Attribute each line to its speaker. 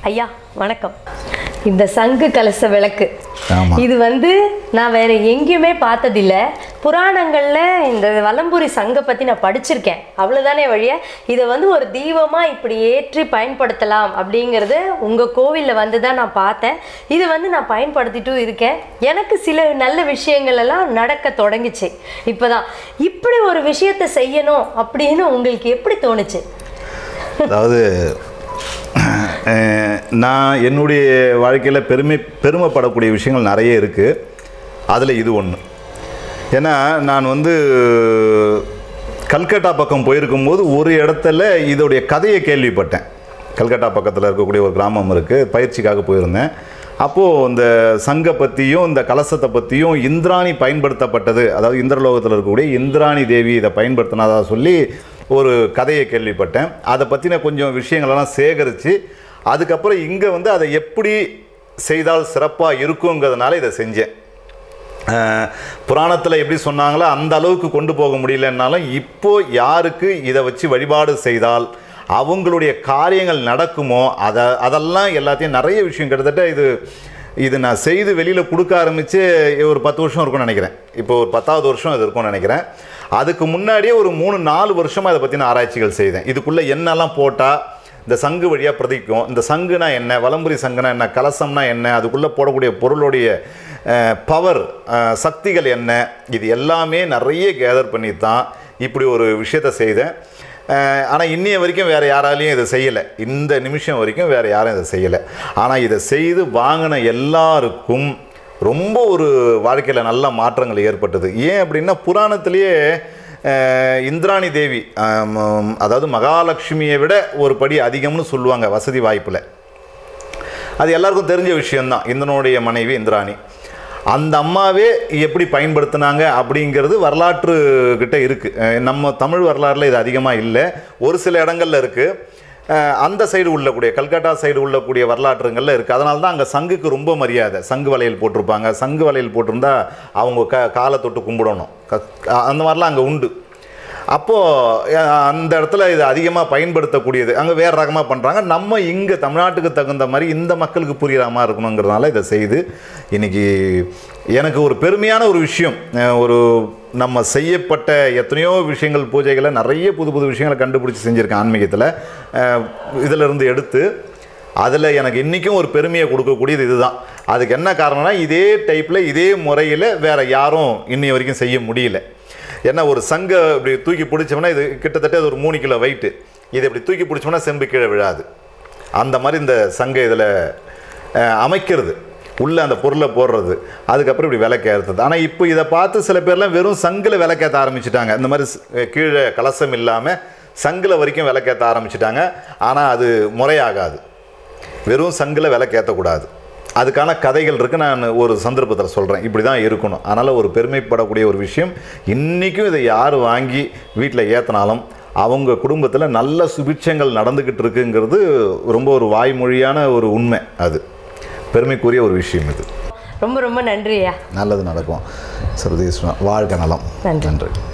Speaker 1: ஐயா வணக்கம் இந்த சங்கு கலச விளக்கு
Speaker 2: ஆமா.
Speaker 1: இது வந்து நான் வேற எங்கேயுமே பார்த்ததில்ல புராணங்கள்ல இந்த வலம்புரி சங்கை பத்தி நான் படிச்சிருக்கேன் அவ்வளவுதானே வழிய இதை வந்து ஒரு தீபமா இப்படி ஏற்றி பயன்படுத்தலாம் அப்படிங்கிறது உங்க கோவில்ல வந்து தான் நான் பார்த்தேன் இது வந்து நான் பயன்படுத்திட்டும் இருக்கேன் எனக்கு சில நல்ல விஷயங்கள் எல்லாம் நடக்க தொடங்குச்சு இப்பதான் இப்படி ஒரு விஷயத்தை செய்யணும் அப்படின்னு உங்களுக்கு எப்படி தோணுச்சு
Speaker 2: அதாவது அஹ், நான் என்னுடைய வாழ்க்கையில் பெருமை பெருமைப்படக்கூடிய விஷயங்கள் நிறைய இருக்குது அதில் இது ஒன்று ஏன்னா நான் வந்து கல்கட்டா பக்கம் போயிருக்கும்போது ஒரு இடத்துல இதோடைய கதையை கேள்விப்பட்டேன் கல்கட்டா பக்கத்தில் இருக்கக்கூடிய ஒரு கிராமம் இருக்குது பயிற்சிக்காக போயிருந்தேன் அப்போது இந்த சங்க பற்றியும் இந்த கலசத்தை பற்றியும் இந்திராணி பயன்படுத்தப்பட்டது அதாவது இந்திரலோகத்தில் இருக்கக்கூடிய இந்திராணி தேவி இதை பயன்படுத்தினதா சொல்லி ஒரு கதையை கேள்விப்பட்டேன் அதை பற்றின கொஞ்சம் விஷயங்களெல்லாம் சேகரித்து அதுக்கப்புறம் இங்கே வந்து அதை எப்படி செய்தால் சிறப்பாக இருக்குங்கிறதுனால இதை செஞ்சேன் புராணத்தில் எப்படி சொன்னாங்களோ அந்த அளவுக்கு கொண்டு போக முடியலன்னாலும் இப்போ யாருக்கு இதை வச்சு வழிபாடு செய்தால் அவங்களுடைய காரியங்கள் நடக்குமோ அதை அதெல்லாம் எல்லாத்தையும் நிறைய விஷயம் கிட்டத்தட்ட இது இது நான் செய்து வெளியில் கொடுக்க ஆரம்பித்து ஒரு பத்து வருஷம் இருக்கும்னு நினைக்கிறேன் இப்போ ஒரு பத்தாவது வருஷம் இது இருக்கும்னு நினைக்கிறேன் அதுக்கு முன்னாடியே ஒரு மூணு நாலு வருஷமாக அதை பற்றின ஆராய்ச்சிகள் செய்தேன் இதுக்குள்ளே என்னெல்லாம் போட்டால் இந்த சங்கு வழியாக பிரதிக்கும் இந்த சங்குனா என்ன வலம்புரி சங்குனா என்ன கலசம்னா என்ன அதுக்குள்ளே போடக்கூடிய பொருளுடைய பவர் சக்திகள் என்ன இது எல்லாமே நிறைய கேதர் பண்ணி தான் இப்படி ஒரு விஷயத்தை செய்தேன் ஆனால் இன்னைய வரைக்கும் வேறு யாராலையும் இதை செய்யலை இந்த நிமிஷம் வரைக்கும் வேறு யாரும் இதை செய்யலை ஆனால் இதை செய்து வாங்கின எல்லாருக்கும் ரொம்ப ஒரு வாழ்க்கையில் நல்ல மாற்றங்கள் ஏற்பட்டது ஏன் அப்படின்னா புராணத்திலேயே அஹ், இந்திராணி தேவி ஆம், அதாவது மகாலட்சுமியை விட ஒரு படி அதிகம்னு சொல்லுவாங்க வசதி வாய்ப்பில் அது எல்லாருக்கும் தெரிஞ்ச விஷயம்தான் இந்திரனுடைய மனைவி இந்திராணி அந்த அம்மாவே எப்படி பயன்படுத்தினாங்க அப்படிங்கிறது வரலாற்று கிட்ட இருக்குது நம்ம தமிழ் வரலாறில் இது அதிகமாக இல்லை ஒரு சில இடங்கள்ல இருக்குது அந்த சைடு உள்ளக்கூடிய கல்கட்டா சைடு உள்ளக்கூடிய வரலாற்றுங்களில் இருக்குது அதனால தான் அங்கே சங்குக்கு ரொம்ப மரியாதை சங்கு வளையல் போட்டிருப்பாங்க சங்கு வளையல் போட்டிருந்தா அவங்க க காலை தொட்டு கும்பிடணும் க அந்த மாதிரிலாம் அங்கே உண்டு அப்போது அந்த இடத்துல இது அதிகமாக பயன்படுத்தக்கூடியது அங்கே வேறு ரகமாக பண்ணுறாங்க நம்ம இங்கே தமிழ்நாட்டுக்கு தகுந்த மாதிரி இந்த மக்களுக்கு புரிகிற மாதிரி இருக்கணுங்கிறதுனால இதை செய்து இன்னைக்கு எனக்கு ஒரு பெருமையான ஒரு விஷயம் அஹ் ஒரு நம்ம செய்யப்பட்ட எத்தனையோ விஷயங்கள் பூஜைகளை நிறைய புது புது விஷயங்களை கண்டுபிடிச்சி செஞ்சுருக்கேன் ஆன்மீகத்தில் இதிலிருந்து எடுத்து அதில் எனக்கு இன்றைக்கும் ஒரு பெருமையை கொடுக்கக்கூடியது இதுதான் அதுக்கு என்ன காரணம்னா இதே டைப்பில் இதே முறையில் வேறு யாரும் இன்னி வரைக்கும் செய்ய முடியல ஏன்னா ஒரு சங்கை இப்படி தூக்கி பிடிச்சோம்னா இது கிட்டத்தட்ட இது ஒரு மூணு கிலோ வெயிட்டு இதை இப்படி தூக்கி பிடிச்சோம்னா செம்பு கீழே விழாது அந்த மாதிரி இந்த சங்கை இதில் அமைக்கிறது உள்ளே அந்த பொருளை போடுறது அதுக்கப்புறம் இப்படி விளக்கேறுறது ஆனால் இப்போ இதை பார்த்து சில பேர்லாம் வெறும் சங்கில் விளக்கேற்ற ஆரம்பிச்சிட்டாங்க இந்த மாதிரி ஸ்- கீழே கலசம் இல்லாமல் சங்கில் வரைக்கும் விளக்கேற்ற ஆரம்பிச்சிட்டாங்க ஆனால் அது முறையாகாது வெறும் சங்கில் விளக்கேற்றக்கூடாது அதுக்கான கதைகள் இருக்குது நான் ஒரு சந்தர்ப்பத்தில் சொல்கிறேன் இப்படி தான் இருக்கணும் அதனால் ஒரு பெருமைப்படக்கூடிய ஒரு விஷயம் இன்றைக்கும் இதை யார் வாங்கி வீட்டில் ஏற்றினாலும் அவங்க குடும்பத்தில் நல்ல சுபிட்சங்கள் நடந்துக்கிட்டு இருக்குங்கிறது ரொம்ப ஒரு வாய்மொழியான ஒரு உண்மை அது பெருமைக்குரிய ஒரு விஷயம் இது
Speaker 1: ரொம்ப ரொம்ப நன்றியா
Speaker 2: நல்லது நடக்கும் சர்வதேச வாழ்க நலம்
Speaker 1: நன்றி.
Speaker 2: நன்றி